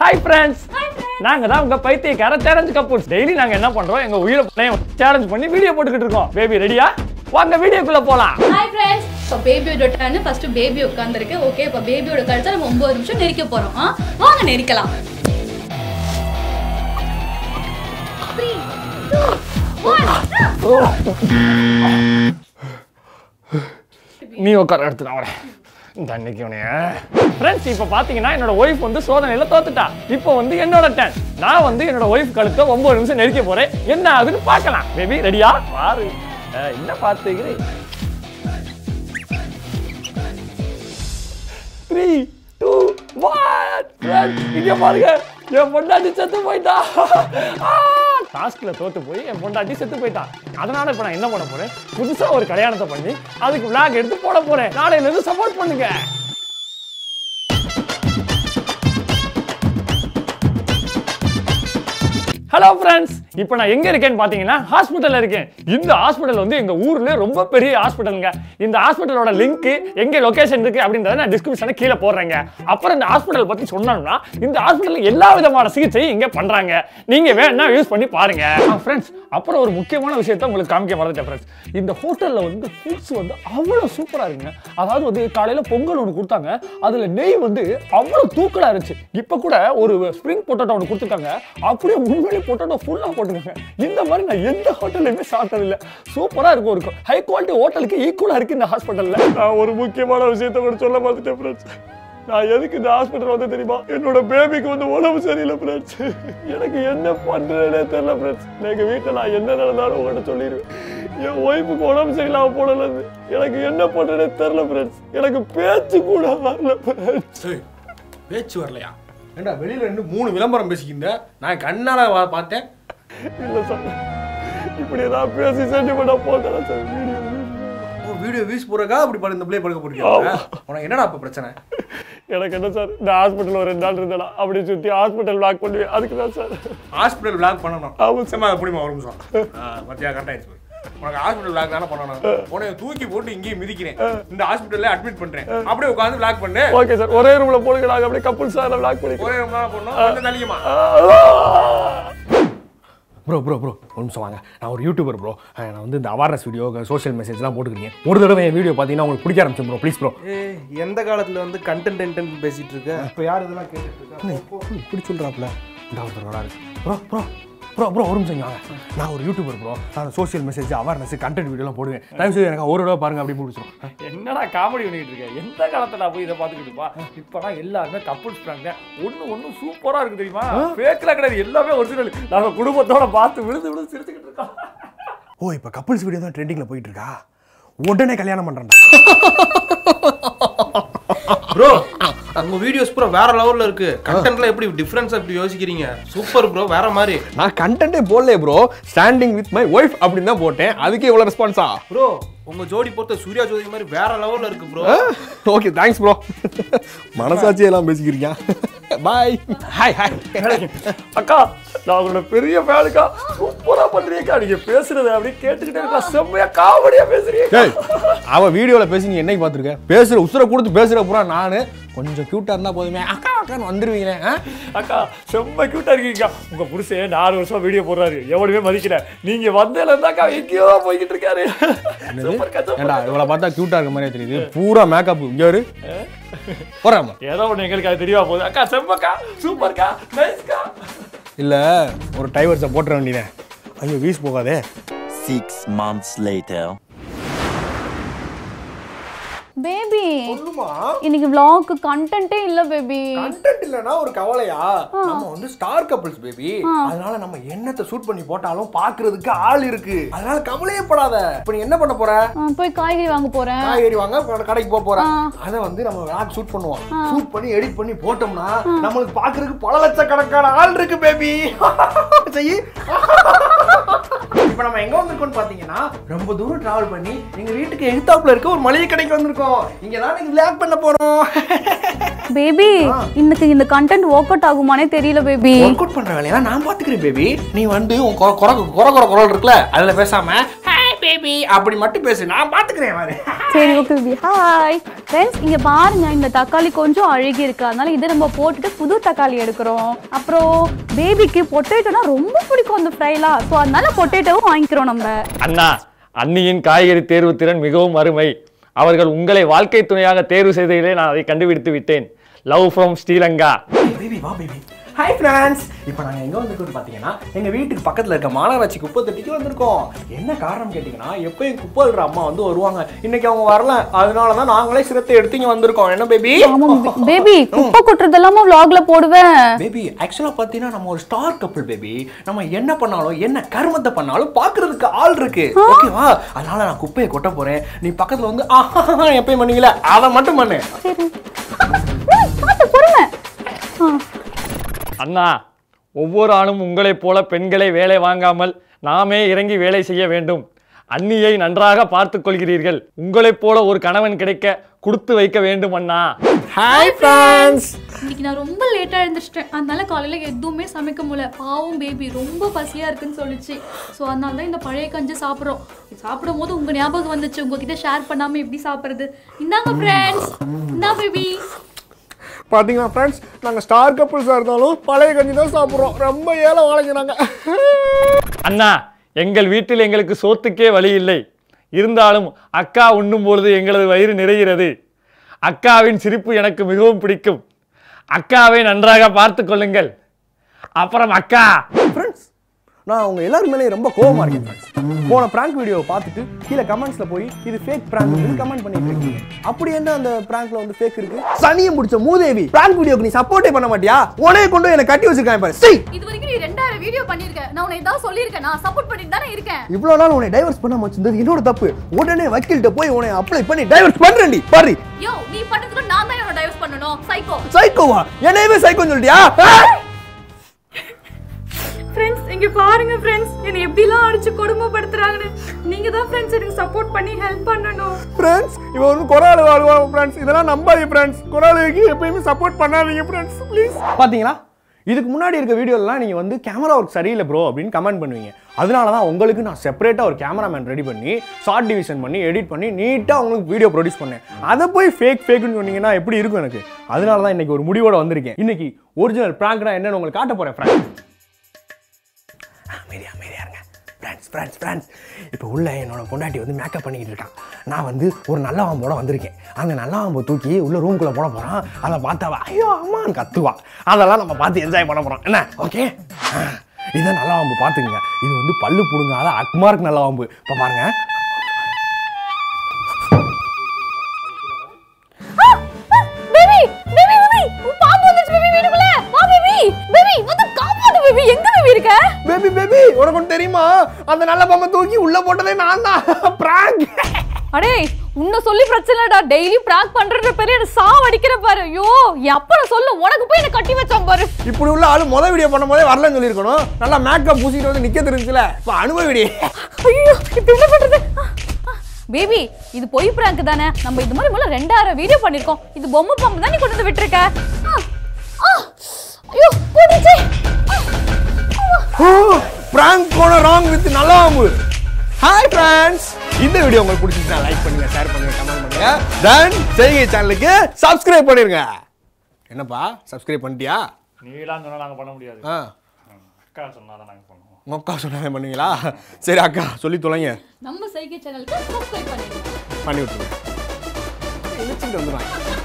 Hi friends நாங்க தான் உங்க பைத்தியக்கார சேலஞ்ச் கப்பூர்ஸ் டெய்லி நாங்க என்ன பண்றோம் எங்க உயிரை சேலஞ்ச் பண்ணி வீடியோ போட்டுக்கிட்டு இருக்கோம் பேபி ரெடியா வாங்க வீடியோக்குள்ள போலாம் ஹாய் ஃப்ரெண்ட்ஸ் ஸோ பேபியோட டர்னு ஃபர்ஸ்ட் பேபி உட்காந்துருக்கு ஓகே இப்போ பேபியோட கழுத்தை நம்ம ஒன்பது நிமிஷம் நெரிக்க போறோம் ஆ வாங்க நெரிக்கலாம் Three, two, one. நீ உட்கார எடுத்து நான் வரேன் இந்த அன்னைக்கு உனைய ஃப்ரெண்ட்ஸ் இப்போ பார்த்தீங்கன்னா என்னோட ஒய்ஃப் வந்து சோதனையில் தோத்துட்டா இப்போ வந்து என்னோட டர்ன் நான் வந்து என்னோட ஒய்ஃப் கழுத்தை ஒன்பது நிமிஷம் நெரிக்க போறேன் என்ன ஆகுதுன்னு பார்க்கலாம் பேபி ரெடியா பாரு அஹ், என்ன பார்த்துக்கிறேன் த்ரீ டூ ஒன் இங்க பாருங்க என் பொண்டாட்டி செத்து போயிட்டா டாஸ்க்ல தோத்து போய் என் பொண்டாட்டி செத்து போயிட்டான் அதனால இப்ப நான் என்ன பண்ண போறேன் புதுசா ஒரு கல்யாணத்தை பண்ணி அதுக்கு vlog எடுத்து போட போறேன் நாளையில இருந்து சப்போர்ட் பண்ணுங்க ஹலோ ஃப்ரெண்ட்ஸ் இப்போ நான் எங்க இருக்கேன்னு பார்த்தீங்கன்னா ஹாஸ்பிட்டல்ல இருக்கேன் இந்த ஹாஸ்பிட்டல் வந்து எங்க ஊர்ல ரொம்ப பெரிய ஹாஸ்பிட்டலுங்க இந்த ஹாஸ்பிட்டலோட லிங்க் எங்க லொகேஷன் இருக்கு அப்படின்றத நான் டிஸ்கிரிப்ஷன்ல கீழே போடுறேங்க அப்புறம் இந்த ஹாஸ்பிட்டல் பத்தி சொன்னோம்னா இந்த ஹாஸ்பிட்டல்ல எல்லா விதமான சிகிச்சையும் இங்க பண்றாங்க நீங்க வேணா யூஸ் பண்ணி பாருங்க ஃப்ரெண்ட்ஸ் அப்புறம் ஒரு முக்கியமான விஷயத்தை உங்களுக்கு காமிக்க மறந்துட்டேன் ஃப்ரெண்ட்ஸ் இந்த ஹோட்டல்ல வந்து ஃபுட்ஸ் வந்து அவ்வளவு சூப்பரா இருக்குங்க அதாவது வந்து காலையில பொங்கல் ஒன்று கொடுத்தாங்க அதுல நெய் வந்து அவ்வளவு தூக்கலா இருந்துச்சு இப்போ கூட ஒரு ஸ்ப்ரிங் பொட்டேட்டோ ஒன்று கொடுத்துருக்காங்க அப்படியே உண்மையிலே பொட்டேட்டோ ஃபுல்லா போட்டுருக்காங்க இந்த மாதிரி நான் எந்த ஹோட்டல்லையுமே சாப்பிட்டது இல்லை சூப்பரா இருக்கும் இருக்கும் ஹை குவாலிட்டி ஹோட்டலுக்கு ஈக்குவலா இருக்கு இந்த ஹாஸ்பிட்டல்ல நான் ஒரு முக்கியமான விஷயத்தை கூட சொல்ல மறந்துட்டேன் ஃப்ரெண்ட்ஸ் நான் எதுக்கு இந்த ஹாஸ்பிட்டல் வந்து தெரியுமா என்னோட பேபிக்கு வந்து உடம்பு சரியில்லை ஃப்ரெண்ட்ஸ் எனக்கு என்ன பண்றேனே தெரியல ஃப்ரெண்ட்ஸ் எங்க வீட்டில் நான் என்ன நடந்தாலும் உங்கள்கிட்ட சொல்லிடுவேன் என் ஒய்ஃபுக்கு உடம்பு சரியில்லாம போனது எனக்கு என்ன பண்றேனே தெரியல ஃப்ரெண்ட்ஸ் எனக்கு பேச்சு கூட வரல ஃப்ரெண்ட்ஸ் ஏய், பேச்சு வரலையா ஏண்டா வெளியில ரெண்டு மூணு விளம்பரம் பேசிக்கிட்ட நான் கண்ணால வா- பார்த்தேன் இல்ல சார் இப்படி ஏதாவது பேசி சென்டிமெண்டா போட்டேன் சார் வீடியோ ஓ வீடியோ வீஸ் போறக்கா அப்படி படு இந்த பிள்ளை படுக்க போறீங்க உனக்கு என்னடா அப்ப பிரச்சனை எனக்கு என்ன சார் இந்த ஹாஸ்பிட்டல் ஒரு ரெண்டு நாள் இருந்தேனா அப்படி சுத்தி ஹாஸ்பிட்டல் லாக் பண்ணுவேன் அதுக்கு தான் சார் ஹாஸ்பிட்டல் பிளாக் பண்ணணும் ஆமா சும்மா எப்படிமா ஒரு நிமிஷம் ஆ, மத்தியா கரெக்ட் ஆயிடுச்சு உனக்கு ஹாஸ்பிட்டல் பிளாக் தானே பண்ணணும் உன்னை தூக்கி போட்டு இங்கேயே மிதிக்கிறேன் இந்த ஹாஸ்பிட்டல்ல அட்மிட் பண்றேன் அப்படியே உட்காந்து பிளாக் பண்ணு ஓகே சார் ஒரே ரூம்ல போடுங்க நாங்க அப்படியே கப்புள் சார் லாக் பண்ணி ஒரே ரொம்ப நாள் பண்ணணும் கொஞ்சம் தள்ளிக்குமா ப்ரோ ப்ரோ ப்ரோ ஒரு நிமிஷம் வாங்க நான் ஒரு யூடியூபர் ப்ரோ நான் வந்து இந்த அவேர்னஸ் வீடியோ சோஷியல் மெசேஜ்லாம் போட்டுக்கிறீங்க ஒரு தடவை என் வீடியோ பார்த்தீங்கன்னா உங்களுக்கு பிடிக்க ஆரம்பிச்சு ப்ரோ ப்ளீஸ் ப்ரோ ஏய், எந்த காலத்துல வந்து கண்டென்ட் கண்டென்ட் பேசிட்டு இருக்க இப்ப யார் இதெல்லாம் கேட்டுட்டு இருக்கா இப்படி சொல்கிறாப்புல இந்த ஒருத்தர் வராரு ப்ரோ ப்ரோ ப்ரோ ப்ரோ ஒரு நிமிஷம் இங்க வாங்க நான் ஒரு யூடியூபர் ப்ரோ நான் சோஷியல் மெசேஜ் அவேர்னஸ் கண்டென்ட் வீடியோலாம் போடுவேன் தயவு செய்து எனக்கு ஒரு தடவை பாருங்க அப்படி முடிச்சிடும் என்னடா காமெடி பண்ணிட்டு இருக்க எந்த காலத்துல நான் போய் இதை பார்த்துக்கிட்டு இருப்பா இப்பதான் எல்லாருமே கப்புள்ஸ் பிராங்க ஒண்ணு ஒண்ணு சூப்பரா இருக்கு தெரியுமா ஃபேக்ல கிடையாது எல்லாமே ஒரிஜினல் நாங்க குடும்பத்தோட பார்த்து விழுந்து விழுந்து சிரிச்சுக்கிட்டு இருக்கோம் ஓ இப்போ கப்புள்ஸ் வீடியோ தான் ட்ரெண்டிங்கில் போயிட்டு இருக்கா உடனே கல்யாணம் பண்ணுறேன்டா ப்ரோ உங்க வீடியோஸ் பூரா வேற லெவல்ல இருக்கு கண்டென்ட்ல எப்படி டிஃபரன்ஸ் எப்படி யோசிக்கிறீங்க சூப்பர் ப்ரோ வேற மாதிரி நான் கண்டென்ட்டே போடல bro standing with my wife அப்படின்னு தான் போட்டேன் அதுக்கே இவ்வளோ ரெஸ்பான்ஸா ப்ரோ உங்க ஜோடி பொறுத்த சூர்யா ஜோதி மாதிரி வேற லெவல்ல இருக்கு ப்ரோ ஓகே தேங்க்ஸ் ப்ரோ மனசாட்சி எல்லாம் பேசிக்கிறீங்க பாய் ஹாய் ஹாய் அக்கா நான் உங்களோட பெரிய ஃபேனுக்கா சூப்பரா பண்றீங்கக்கா நீங்க பேசுறது அப்படியே கேட்டுக்கிட்டே இருக்கலாம் செம்மையா காமெடியா பேசுறீங்க ஏய் அவன் வீடியோவில் பேசி நீ என்னைக்கு பார்த்துருக்க பேசுகிற உசுரை கொடுத்து பேசுகிற பூரா நான் கொஞ்சம் க்யூட்டாக இருந்தால் போதுமே அக்கா அக்கான்னு வந்துருவீங்களே ஆ அக்கா செம்ம கியூட்டா இருக்கீங்க உங்க புருஷன் நாலு வருஷம் வீடியோ போடுறாரு எவனுமே மதிக்கல நீங்க வந்ததுல இருந்தாக்கா எங்கேயோ போய்கிட்டு இருக்காரு சூப்பர்க்கா, சூப்பர். ஏண்டா இவளை பார்த்தா க்யூட்டாக இருக்க மாதிரியே தெரியுது பூரா மேக்கப் இங்கே வரு போகிறாமா ஏதோ ஒண்ணு எங்களுக்கு அது தெரியவா போகுது அக்கா செம்மக்கா சூப்பர்க்கா நைஸ்க்கா இல்லை ஒரு டைவர்ஸை போட்டுற வேண்டியதேன் ஐயோ வீஸ் போகாதே Six months later. பேபி இன்னைக்கு vlog கண்டென்ட்டே இல்ல பேபி கண்டென்ட் இல்லனா ஒரு கவலையா நம்ம வந்து ஸ்டார் கப்பிள்ஸ் பேபி அதனால நம்ம என்னத்தை ஷூட் பண்ணி போட்டாலும் பாக்குறதுக்கு ஆள் இருக்கு அதனால கவலையே படாத இப்போ நீ என்ன பண்ண போற போய் காய்கறி வாங்க போறேன் காய்கறி வாங்க அப்புறம் கடைக்கு போக போறேன் ஆ. அத வந்து நம்ம விளாக் ஷூட் பண்ணுவோம் ஷூட் பண்ணி எடிட் பண்ணி போட்டோம்னா நம்மளுக்கு பாக்குறதுக்கு பல லட்சக்கணக்கான ஆள் இருக்கு பேபி செய்யி இப்போ நம்ம எங்க வந்திருக்கோம்னு பாத்தீங்கன்னா ரொம்ப தூரம் டிராவல் பண்ணி எங்க வீட்டுக்கு எதிர்த்தாப்புல இருக்க ஒரு மளிகை கடைக்கு வந்திருக்கோம் இங்க தான் நீங்க விளாக் பண்ண போறோம் பேபி இன்னைக்கு இந்த கண்டென்ட் ஒர்க் அவுட் ஆகுமானே தெரியல பேபி ஒர்க் அவுட் பண்ற வேலையெல்லாம் நான் பாத்துக்கிறேன் பேபி நீ வந்து உன் குற குற குற குற குரல் இருக்குல்ல அதுல பேசாம ஹாய் பேபி அப்படி மட்டும் பேசு நான் பாத்துக்கிறேன் பாரு சரி ஓகே பேபி ஹாய் ஃப்ரெண்ட்ஸ் இங்க பாருங்க இந்த தக்காளி கொஞ்சம் அழுகி இருக்கு அதனால இதை நம்ம போட்டுட்டு புது தக்காளி எடுக்கிறோம் அப்புறம் பேபிக்கு பொட்டேட்டோனா ரொம்ப பிடிக்கும் அந்த ஃப்ரைலாம் ஸோ அதனால பொட்டேட்டோவும் வாங்கிக்கிறோம் நம்ம அண்ணா அண்ணியின் காய்கறி தேர்வு திறன் மிகவும் அருமை அவர்கள் உங்களை வாழ்க்கை துணையாக தேர்வு செய்ததிலே நான் அதை கண்டுபிடித்து விட்டேன் லவ் ஃப்ரம் ஸ்ரீலங்கா பேபி வா பேபி ஹாய் ஃப்ரெண்ட்ஸ் இப்போ நாங்கள் எங்கே வந்திருக்கோம் பார்த்தீங்கன்னா எங்கள் வீட்டுக்கு பக்கத்தில் இருக்க மாநகராட்சி குப்பை தொட்டிக்கு வந்திருக்கோம் என்ன காரணம் கேட்டிங்கன்னா எப்பயும் குப்பை அள்ளுற அம்மா வந்து வருவாங்க இன்னைக்கு அவங்க வரல அதனால தான் நாங்களே சிரத்தை எடுத்து இங்கே வந்திருக்கோம் என்ன பேபி ஆமா பேபி குப்பை கொட்டுறது எல்லாமே vlogல போடுவேன் பேபி ஆக்சுவலாக பார்த்தீங்கன்னா நம்ம ஒரு ஸ்டார் கப்பிள் பேபி நம்ம என்ன பண்ணாலும் என்ன கருமத்தை பண்ணாலும் பார்க்கறதுக்கு ஆள் இருக்கு ஓகேவா அதனால நான் குப்பையை கொட்ட போறேன் நீ பக்கத்தில் வந்து ஆஹா எப்பயும் பண்ணீங்களே அதை மட்டும் பண்ணு சரி ஏய், பார்த்து பொறுமை ஆ அண்ணா ஒவ்வொரு ஆணும் உங்களைப் போல பெண்களை வேலை வாங்காமல் நாமே இறங்கி வேலை செய்ய வேண்டும் அண்ணியை நன்றாக பார்த்துக் கொள்கிறீர்கள் உங்களைப் போல ஒரு கணவன் கிடைக்க கொடுத்து வைக்க வேண்டும் அண்ணா ஹாய் ஃப்ரெண்ட்ஸ் இன்னைக்கு நான் ரொம்ப லேட்டா எழுந்திரிச்சிட்டேன் அதனால காலையில எதுவுமே சமைக்க முடியல பாவம் பேபி ரொம்ப பசியா இருக்குன்னு சொல்லுச்சு ஸோ அதனால தான் இந்த பழைய கஞ்சி சாப்பிட்றோம் சாப்பிடும் போது உங்க ஞாபகம் வந்துச்சு உங்ககிட்ட ஷேர் பண்ணாம எப்படி சாப்பிடுறது இந்தாங்க ஃப்ரெண்ட்ஸ் இந்தா பேபி பார்த்தீங்களா ஃப்ரெண்ட்ஸ் நாங்கள் ஸ்டார் கப்புள்ஸாக இருந்தாலும் பழைய கஞ்சி தான் சாப்பிட்றோம் ரொம்ப ஏழை வாழைங்க நாங்கள் அண்ணா எங்கள் வீட்டில் எங்களுக்கு சோத்துக்கே வழி இல்லை இருந்தாலும் அக்கா உண்ணும் பொழுது எங்களது வயிறு நிறைகிறது அக்காவின் சிரிப்பு எனக்கு மிகவும் பிடிக்கும் அக்காவை நன்றாக பார்த்து கொள்ளுங்கள் அப்புறம் அக்கா ஃப்ரெண்ட்ஸ் நான் உங்க எல்லாரும் மேலே ரொம்ப கோவமா இருக்கேன் friends. போன பிராங்க் வீடியோவை பார்த்துட்டு கீழே கமெண்ட்ஸ்ல போய் இது ஃபேக் பிராங்க் கமெண்ட் பண்ணிட்டு இருக்கீங்க அப்படி என்ன அந்த பிராங்க்ல வந்து ஃபேக் இருக்கு சனியை முடிச்ச மூதேவி பிராங்க் வீடியோக்கு நீ சப்போர்ட்டே பண்ண மாட்டியா உனைய கொண்டு போய் என்னை கட்டி வச்சிருக்காங்க பாரு சரி இது வரைக்கும் நீ ரெண்டாயிரம் வீடியோ பண்ணிருக்க நான் உன்னை ஏதாவது சொல்லியிருக்கேன் நான் சப்போர்ட் பண்ணிட்டு தானே இருக்கேன் இவ்வளவு நாள் உன்னை டைவர்ஸ் பண்ணாம வச்சிருந்தது என்னோட தப்பு உடனே வக்கீல்கிட்ட போய் உன்னை அப்ளை பண்ணி டைவர்ஸ் பண்றேன்டி பாரு யோ நீ பண்ணதுக்கு நான் தான் என்னோட டைவர்ஸ் பண்ணணும் சைக்கோ சைக்கோவா என்னையவே சைக்கோன்னு சொல்லிட்டியா ஃப்ரெண்ட்ஸ் இங்க பாருங்க ஃப்ரெண்ட்ஸ் என்னை எப்படிலாம் அடிச்சு கொடுமைப்படுத்துறாங்கன்னு நீங்க தான் ஃப்ரெண்ட்ஸ் எனக்கு சப்போர்ட் பண்ணி ஹெல்ப் பண்ணணும் ஃப்ரெண்ட்ஸ் இவன் வந்து குரால் வாழ்வாங்க ஃப்ரெண்ட்ஸ் இதெல்லாம் நம்பாதீங்க ஃப்ரெண்ட்ஸ் குராலுக்கு எப்பயுமே சப்போர்ட் பண்ணாதீங்க ஃப்ரெண்ட்ஸ் ப்ளீஸ் பாத்தீங்களா இதுக்கு முன்னாடி இருக்க வீடியோலாம் நீங்கள் வந்து கேமரா ஒர்க் சரியில்லை ப்ரோ அப்படின்னு கமெண்ட் பண்ணுவீங்க அதனால தான் உங்களுக்கு நான் செப்பரேட்டாக ஒரு கேமராமேன் ரெடி பண்ணி ஷார்ட் டிவிஷன் பண்ணி எடிட் பண்ணி நீட்டாக உங்களுக்கு வீடியோ ப்ரொடியூஸ் பண்ணேன் அதை போய் ஃபேக் ஃபேக்குன்னு சொன்னீங்கன்னா எப்படி இருக்கும் எனக்கு அதனால தான் இன்னைக்கு ஒரு முடிவோட வந்திருக்கேன் இன்னைக்கு ஒரிஜினல் ப்ராங்க்னா என்னன்னு உங்களுக்கு காட்ட போகிறேன் ஃப்ரெண்ட்ஸ் அமைதியா அமைதியா இருங்க ஃப்ரெண்ட்ஸ் ஃப்ரெண்ட்ஸ் ஃப்ரெண்ட்ஸ் இப்போ உள்ள என்னோட பொண்டாட்டி வந்து மேக்கப் பண்ணிக்கிட்டு இருக்கான் நான் வந்து ஒரு நல்ல வாம்போட வந்திருக்கேன் அந்த நல்ல வாம்பை தூக்கி உள்ள ரூம்குள்ளே போட போகிறான் அதை பார்த்தாவா ஐயோ அம்மான்னு கத்துவா அதெல்லாம் நம்ம பார்த்து என்ஜாய் பண்ண போகிறோம் என்ன ஓகே இதான் நல்ல வாம்பு பார்த்துக்குங்க இது வந்து பல்லு பிடுங்காத அக்மார்க் நல்ல வாம்பு இப்போ பாருங்க பேபி பேபி பேபி பாம்பு வந்துச்சு பேபி வீட்டுக்குள்ள வா பேபி பேபி வந்து காப்பாத்து பேபி எங்க பேபி இருக்க பேபி பேபி உனக்கு ஒண்ணு தெரியுமா அந்த நல்ல பாம்பை தூக்கி உள்ள போட்டதே நான் தான் பிராங்க் அடே உன்னை சொல்லி பிரச்சனை இல்லடா டெய்லி பிராங்க் பண்றத பெரிய என்ன சாவடிக்கிற பாரு ஐயோ என் அப்பனை சொல்ல உனக்கு போய் என்ன கட்டி வச்சான் பாரு இப்படி உள்ள ஆளு முத வீடியோ பண்ணும்போதே வரலன்னு சொல்லியிருக்கணும் நல்லா மேக்கப் பூசிட்டு வந்து நிக்க தெரிஞ்சுல இப்போ அனுபவிடி ஐயோ இப்போ என்ன பண்றது பேபி இது பொய் பிராங்க் தானே நம்ம இது மாதிரி முதல்ல ரெண்டாயிரம் வீடியோ பண்ணிருக்கோம் இது பொம்மை பாம்பு தான் நீ கொண்டு வந்து விட்டுருக்க ஆ, ஆ, ஐயோ போடுச்சு பிராங்க் போன ராங் வித் நல்லாமு ஹாய் ஃப்ரெண்ட்ஸ் இந்த வீடியோ உங்களுக்கு பிடிச்சிருந்தா லைக் பண்ணுங்க ஷேர் பண்ணுங்க கமெண்ட் பண்ணுங்க தென் செய்கை சேனலுக்கு சப்ஸ்கிரைப் பண்ணிருங்க என்னப்பா சப்ஸ்கிரைப் பண்ணிட்டியா நீலாம் சொன்னா நாங்க பண்ண முடியாது ஆ அக்கா சொன்னா தான் நாங்க பண்ணுவோம் உங்க அக்கா சொன்னாலே பண்ணுவீங்களா சரி அக்கா சொல்லி தொலைங்க நம்ம சைகை சேனலுக்கு சப்ஸ்கிரைப் பண்ணிடுங்க பண்ணி விட்டுருங்க இழுச்சிட்டு வந்துடுவாங்க